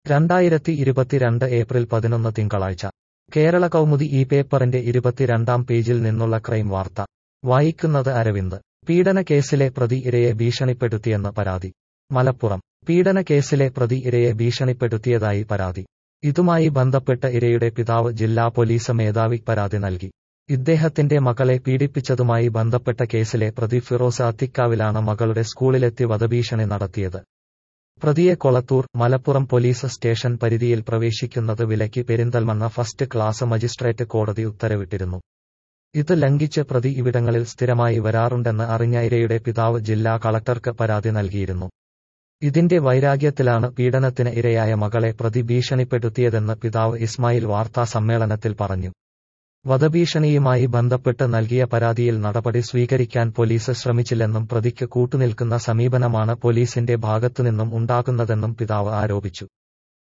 രണ്ടായിരത്തി ഇരുപത്തിരണ്ട് ഏപ്രിൽ പതിനൊന്ന് തിങ്കളാഴ്ച കേരള കൗമുദി ഈ പേപ്പറിന്റെ ഇരുപത്തിരണ്ടാം പേജിൽ നിന്നുള്ള ക്രൈം വാർത്ത വായിക്കുന്നത് അരവിന്ദ് പീഡന കേസിലെ പ്രതി ഇരയെ ഭീഷണിപ്പെടുത്തിയെന്ന് പരാതി മലപ്പുറം പീഡന കേസിലെ പ്രതി ഇരയെ ഭീഷണിപ്പെടുത്തിയതായി പരാതി ഇതുമായി ബന്ധപ്പെട്ട് ഇരയുടെ പിതാവ് ജില്ലാ പോലീസ് മേധാവി പരാതി നൽകി ഇദ്ദേഹത്തിന്റെ മകളെ പീഡിപ്പിച്ചതുമായി ബന്ധപ്പെട്ട കേസിലെ പ്രതി ഫിറോസ് അത്തിക്കാവിലാണ് മകളുടെ സ്കൂളിലെത്തി വധഭീഷണി നടത്തിയത് പ്രതിയെ കൊളത്തൂർ മലപ്പുറം പോലീസ് സ്റ്റേഷൻ പരിധിയിൽ പ്രവേശിക്കുന്നത് വിലക്കി പെരിന്തൽമണ്ണ ഫസ്റ്റ് ക്ലാസ് മജിസ്ട്രേറ്റ് കോടതി ഉത്തരവിട്ടിരുന്നു ഇത് ലംഘിച്ച് പ്രതി ഇവിടങ്ങളിൽ സ്ഥിരമായി വരാറുണ്ടെന്ന് അറിഞ്ഞ ഇരയുടെ പിതാവ് ജില്ലാ കളക്ടർക്ക് പരാതി നൽകിയിരുന്നു ഇതിന്റെ വൈരാഗ്യത്തിലാണ് പീഡനത്തിന് ഇരയായ മകളെ പ്രതി ഭീഷണിപ്പെടുത്തിയതെന്ന് പിതാവ് ഇസ്മായിൽ വാർത്താ സമ്മേളനത്തിൽ പറഞ്ഞു വധഭീഷണിയുമായി ബന്ധപ്പെട്ട് നൽകിയ പരാതിയിൽ നടപടി സ്വീകരിക്കാൻ പോലീസ് ശ്രമിച്ചില്ലെന്നും പ്രതിക്ക് കൂട്ടുനിൽക്കുന്ന സമീപനമാണ് പോലീസിന്റെ ഭാഗത്തുനിന്നും ഉണ്ടാകുന്നതെന്നും പിതാവ് ആരോപിച്ചു